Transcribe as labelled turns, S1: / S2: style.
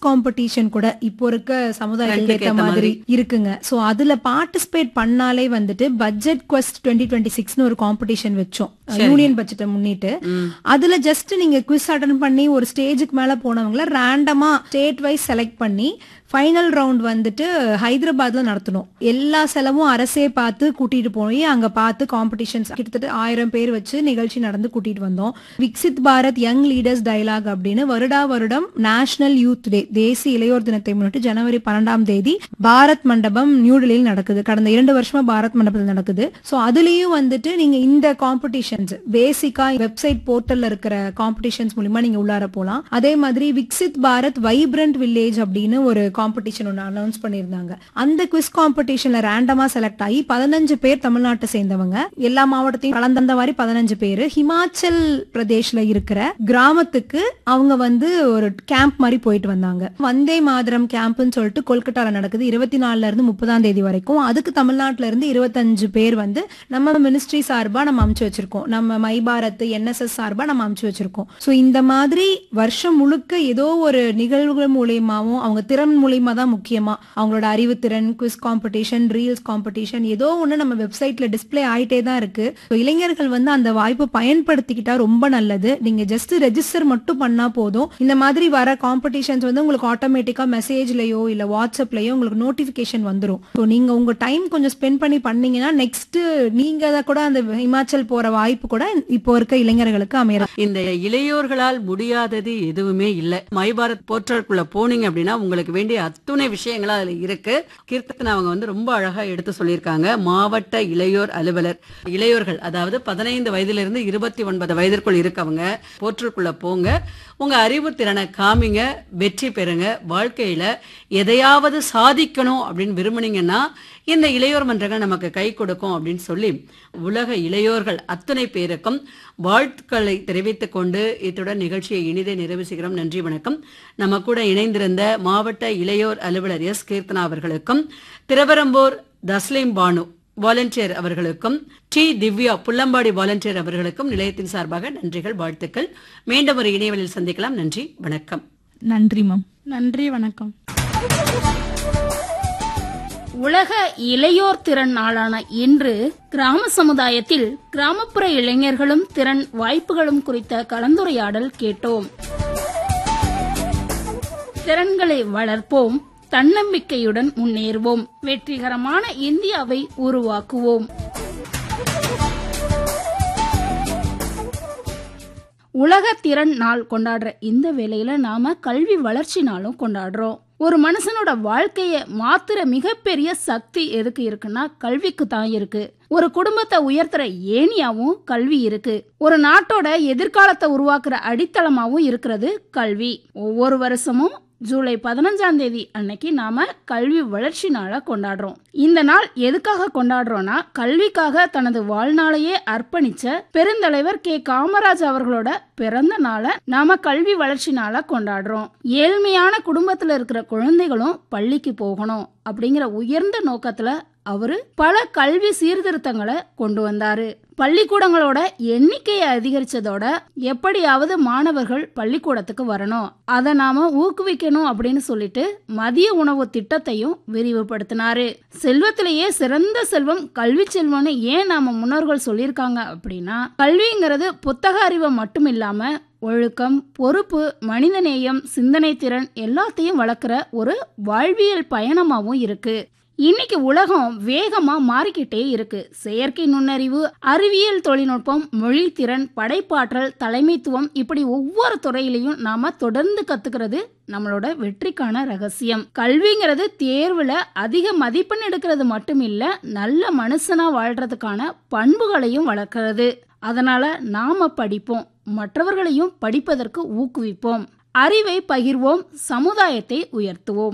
S1: competition கூட இப்போ இருக்க சமுதாயத்துக்கு
S2: Trend க்கு
S1: ஏத்த
S2: ஏத்த
S1: மாதிரி இருக்குங்க சோ அதுல பார்ட்டிசிபேட் பண்ணாலே வந்துட்டு பட்ஜெட் குவெஸ்ட் டுவெண்ட்டி டுவெண்ட்டி சிக்ஸ்னு ஒரு காம்படிஷன் வச்சோம் யூனியன் பட்ஜெட்டை முன்னிட்டு அதுல ஜஸ்ட் நீங்க குவிஸ் அட்டன் பண்ணி ஒரு ஸ்டேஜுக்கு மேல போனவங்கள ரேண்டமா ஸ்டேட் வைஸ் செலக்ட் பண்ணி ஃபைனல் ரவுண்ட் வந்துட்டு ஹைதராபாத்ல நடத்தணும் எல்லா செலவும் அரசே பார்த்து கூட்டிட்டு போய் அங்க பார்த்து காம்படிஷன்ஸ் கிட்டத்தட்ட ஆயிரம் பேர் வச்சு நிகழ்ச்சி நடந்து கூட்டிட்டு வந்தோம் Viksit Bharat young leaders dialogue அப்படின்னு வருடா வருடம் நேஷனல் யூத் டே தேசிய இளையோர் தினத்தை முன்னிட்டு ஜனவரி பன்னெண்டாம் தேதி பாரத் மண்டபம் நியூடெல்லியில் நடக்குது கடந்த இரண்டு வருஷமா பாரத் மண்டபத்தில் நடக்குது சோ அதுலயும் வந்துட்டு நீங்க இந்த காம்படிஷன்ஸ் பேசிக்கா வெப்சைட் போர்ட்டல்ல இருக்கிற காம்படிஷன்ஸ் மூலியமா நீங்க உள்ளார போலாம் அதே மாதிரி விக்சித் பாரத் வைப்ரண்ட் வில்லேஜ் அப்படின்னு ஒரு காம்படிஷன் ஒன்று அனௌன்ஸ் பண்ணியிருந்தாங்க அந்த குவிஸ் காம்படிஷன்ல ரேண்டமா செலக்ட் ஆகி பதினஞ்சு பேர் தமிழ்நாட்டை சேர்ந்தவங்க எல்லா மாவட்டத்தையும் கலந்தந்த மாதிரி பதினஞ்சு பேர் ஹிமாச்சல் பிரதேஷ்ல இருக்கிற கிராமத்துக்கு அவங்க வந்து ஒரு கேம்ப் மாதிரி போயிட்டு வந்தாங்க வந்தே மாதரம் கேம்ப்னு சொல்லிட்டு கொல்கட்டால நடக்குது இருபத்தி நாலுல இருந்து முப்பதாம் தேதி வரைக்கும் அதுக்கு தமிழ்நாட்டுல இருந்து இருபத்தஞ்சு பேர் வந்து நம்ம மினிஸ்ட்ரி சார்பா நம்ம அமுச்சு வச்சிருக்கோம் நம்ம மை பாரத் என்எஸ்எஸ் சார்பா நம்ம அமுச்சு வச்சிருக்கோம் சோ இந்த மாதிரி வருஷம் முழுக்க ஏதோ ஒரு நிகழ்வுகள் மூலியமாவும் அவங்க திறன் மூலியமா தான் முக்கியமா அவங்களோட அறிவுத்திறன் குவிஸ் காம்படிஷன் ரீல்ஸ் காம்படிஷன் ஏதோ ஒண்ணு நம்ம வெப்சைட்ல டிஸ்ப்ளே ஆயிட்டே தான் இருக்கு So, இளைஞர்கள் வந்து அந்த வாய்ப்பை பயன்படுத்திக்கிட்டா ரொம்ப நல்லது நீங்க ஜஸ்ட் ரெஜிஸ்டர் மட்டும் பண்ணா போதும் இந்த மாதிரி வர காம்படிஷன்ஸ் வந்து உங்களுக்கு ஆட்டோமேட்டிக்கா மெசேஜ்லயோ இல்ல வாட்ஸ்அப்லயோ உங்களுக்கு நோட்டிபிகேஷன் வந்துரும் ஸோ நீங்க உங்க டைம் கொஞ்சம் ஸ்பெண்ட் பண்ணி பண்ணீங்கன்னா நெக்ஸ்ட் நீங்க அதை கூட அந்த ஹிமாச்சல் போற வாய்ப்பு கூட இப்போ இருக்க இளைஞர்களுக்கு அமையறது
S2: இந்த இளையோர்களால் முடியாதது எதுவுமே இல்ல மை பாரத் போர்ட்டலுக்குள்ள போனீங்க அப்படின்னா உங்களுக்கு வேண்டிய அத்துணை விஷயங்களா அதுல இருக்கு கீர்த்தனை அவங்க வந்து ரொம்ப அழகா எடுத்து சொல்லியிருக்காங்க மாவட்ட இளையோர் அலுவலர் இளையோர்கள் அதாவது பதினைந்து வயதுல இருந்து இருபத்தி ஒன்பது வயதிற்குள் இருக்கவங்க போர்ட்டலுக்குள்ள போங்க உங்க அறிவு திறனை காமிங்க வெற்றி பெறுங்க வாழ்க்கையில எதையாவது சாதிக்கணும் அப்படின்னு விரும்புனீங்கன்னா இந்த இளையோர் மன்றங்கள் நமக்கு கை கொடுக்கும் அப்படின்னு சொல்லி உலக இளையோர்கள் அத்தனை பேருக்கும் வாழ்த்துக்களை தெரிவித்துக் கொண்டு இத்துடன் நிகழ்ச்சியை இனிதே நிறைவு செய்கிறோம் நன்றி வணக்கம் நம்ம கூட இணைந்திருந்த மாவட்ட இளையோர் அலுவலர் எஸ் கீர்த்தனா அவர்களுக்கும் திருவரம்பூர் தஸ்லீம் பானு வாலண்டியர் அவர்களுக்கும் டி திவ்யா புல்லம்பாடி வாலண்டியர் அவர்களுக்கும் நிலையத்தின் சார்பாக நன்றிகள் வாழ்த்துக்கள் மீண்டும் ஒரு இணையவழியில் சந்திக்கலாம் நன்றி வணக்கம்
S3: நன்றி மேம்
S4: நன்றி வணக்கம் உலக இளையோர் திறன் நாளான இன்று கிராம சமுதாயத்தில் கிராமப்புற இளைஞர்களும் திறன் வாய்ப்புகளும் குறித்த கலந்துரையாடல் கேட்டோம் திறன்களை வளர்ப்போம் தன்னம்பிக்கையுடன் முன்னேறுவோம் வெற்றிகரமான இந்தியாவை உருவாக்குவோம் உலக திறன் நாள் கொண்டாடுற இந்த வேளையில நாம கல்வி வளர்ச்சி நாளும் கொண்டாடுறோம் ஒரு மனுஷனோட வாழ்க்கைய மாத்துற மிகப்பெரிய சக்தி எதுக்கு இருக்குன்னா கல்விக்கு தான் இருக்கு ஒரு குடும்பத்தை உயர்த்துற ஏணியாவும் கல்வி இருக்கு ஒரு நாட்டோட எதிர்காலத்தை உருவாக்குற அடித்தளமாவும் இருக்கிறது கல்வி ஒவ்வொரு வருஷமும் ஜூலை பதினஞ்சாம் தேதி அன்னைக்கு நாம கல்வி வளர்ச்சி நாளை கொண்டாடுறோம் இந்த நாள் எதுக்காக கொண்டாடுறோம்னா கல்விக்காக தனது வாழ்நாளையே அர்ப்பணிச்ச பெருந்தலைவர் கே காமராஜ் அவர்களோட பிறந்த நாளை நாம கல்வி வளர்ச்சி நாளா கொண்டாடுறோம் ஏழ்மையான குடும்பத்துல இருக்கிற குழந்தைகளும் பள்ளிக்கு போகணும் அப்படிங்கிற உயர்ந்த நோக்கத்துல அவரு பல கல்வி சீர்திருத்தங்களை கொண்டு வந்தாரு பள்ளிக்கூடங்களோட எண்ணிக்கையை அதிகரிச்சதோட எப்படியாவது மாணவர்கள் பள்ளிக்கூடத்துக்கு வரணும் அதை நாம ஊக்குவிக்கணும் அப்படின்னு சொல்லிட்டு மதிய உணவு திட்டத்தையும் விரிவுபடுத்தினாரு செல்வத்திலேயே சிறந்த செல்வம் கல்வி செல்வம்னு ஏன் நாம முன்னோர்கள் சொல்லியிருக்காங்க அப்படின்னா கல்விங்கிறது புத்தக அறிவை மட்டும் இல்லாம ஒழுக்கம் பொறுப்பு மனிதநேயம் சிந்தனை திறன் எல்லாத்தையும் வளர்க்குற ஒரு வாழ்வியல் பயணமாவும் இருக்கு இன்னைக்கு உலகம் வேகமா மாறிக்கிட்டே இருக்கு செயற்கை நுண்ணறிவு அறிவியல் தொழில்நுட்பம் மொழித்திறன் படைப்பாற்றல் தலைமைத்துவம் இப்படி ஒவ்வொரு துறையிலையும் நாம தொடர்ந்து கத்துக்கிறது நம்மளோட வெற்றிக்கான ரகசியம் கல்விங்கிறது தேர்வுல அதிக மதிப்பெண் எடுக்கிறது மட்டும் இல்ல நல்ல மனுஷனா வாழ்றதுக்கான பண்புகளையும் வளர்க்கிறது அதனால நாம படிப்போம் மற்றவர்களையும் படிப்பதற்கு ஊக்குவிப்போம் அறிவை பகிர்வோம் சமுதாயத்தை உயர்த்துவோம்